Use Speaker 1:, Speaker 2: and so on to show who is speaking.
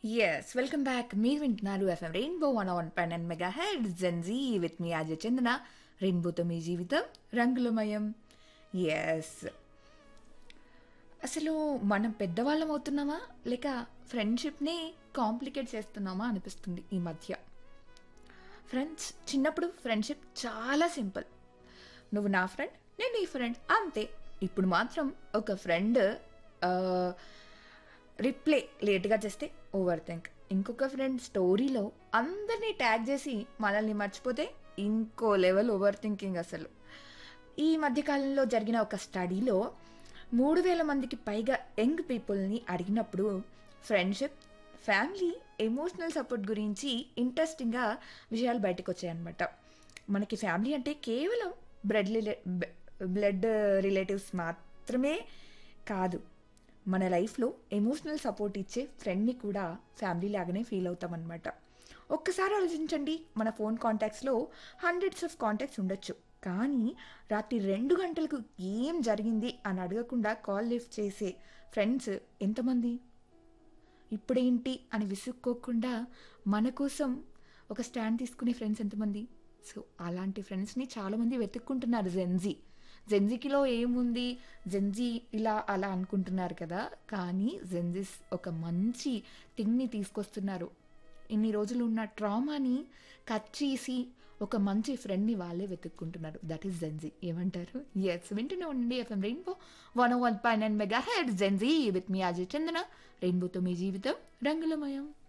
Speaker 1: yes welcome back మీరు వింటున్నారు FM rainbow one one point nine mega head Gen Z with మీ అజయ్ చందన రెయిన్బోతో మీ జీవితం రంగులమయం ఎస్ అసలు మనం పెద్దవాళ్ళం అవుతున్నామా లేక ఫ్రెండ్షిప్ని కాంప్లికేట్ చేస్తున్నామా అనిపిస్తుంది ఈ మధ్య ఫ్రెండ్స్ చిన్నప్పుడు ఫ్రెండ్షిప్ చాలా సింపుల్ నువ్వు నా ఫ్రెండ్ నేను నీ ఫ్రెండ్ అంతే ఇప్పుడు మాత్రం ఒక ఫ్రెండ్ రిప్లై లేట్గా చేస్తే ఓవర్ థింక్ ఇంకొక ఫ్రెండ్ స్టోరీలో అందరినీ ట్యాగ్ చేసి మనల్ని మర్చిపోతే ఇంకో లెవెల్ ఓవర్ థింకింగ్ అసలు ఈ మధ్యకాలంలో జరిగిన ఒక స్టడీలో మూడు వేల మందికి పైగా యంగ్ పీపుల్ని అడిగినప్పుడు ఫ్రెండ్షిప్ ఫ్యామిలీ ఎమోషనల్ సపోర్ట్ గురించి ఇంట్రెస్టింగ్గా విషయాలు బయటకు వచ్చాయన్నమాట మనకి ఫ్యామిలీ అంటే కేవలం బ్లడ్ రిలే బ్లడ్ రిలేటివ్స్ మాత్రమే కాదు మన లైఫ్లో ఎమోషనల్ సపోర్ట్ ఇచ్చే ఫ్రెండ్ని కూడా ఫ్యామిలీ లాగానే ఫీల్ అవుతామన్నమాట ఒక్కసారి ఆలోచించండి మన ఫోన్ కాంటాక్ట్స్లో హండ్రెడ్స్ ఆఫ్ కాంటాక్ట్స్ ఉండొచ్చు కానీ రాత్రి రెండు గంటలకు ఏం జరిగింది అని అడగకుండా కాల్ లిఫ్ట్ చేసే ఫ్రెండ్స్ ఎంతమంది ఇప్పుడేంటి అని విసుక్కోకుండా మన కోసం ఒక స్టాండ్ తీసుకునే ఫ్రెండ్స్ ఎంతమంది సో అలాంటి ఫ్రెండ్స్ని చాలామంది వెతుక్కుంటున్నారు జెన్జీ జెన్జీకిలో ఏముంది జెన్జీ ఇలా అలా అనుకుంటున్నారు కదా కానీ జెన్జీస్ ఒక మంచి థింగ్ని తీసుకొస్తున్నారు ఇన్ని రోజులు ఉన్న ట్రామాని కట్ చేసి ఒక మంచి ఫ్రెండ్ని వాళ్ళే వెతుక్కుంటున్నారు దట్ ఈస్ జెన్జీ ఏమంటారు ఎస్ వింటూనే ఉండండి FM rainbow one one point nine mega head Gen Z with మీ అజయ్ చందన రెయిన్బోతో మీ జీవితం రంగులమయం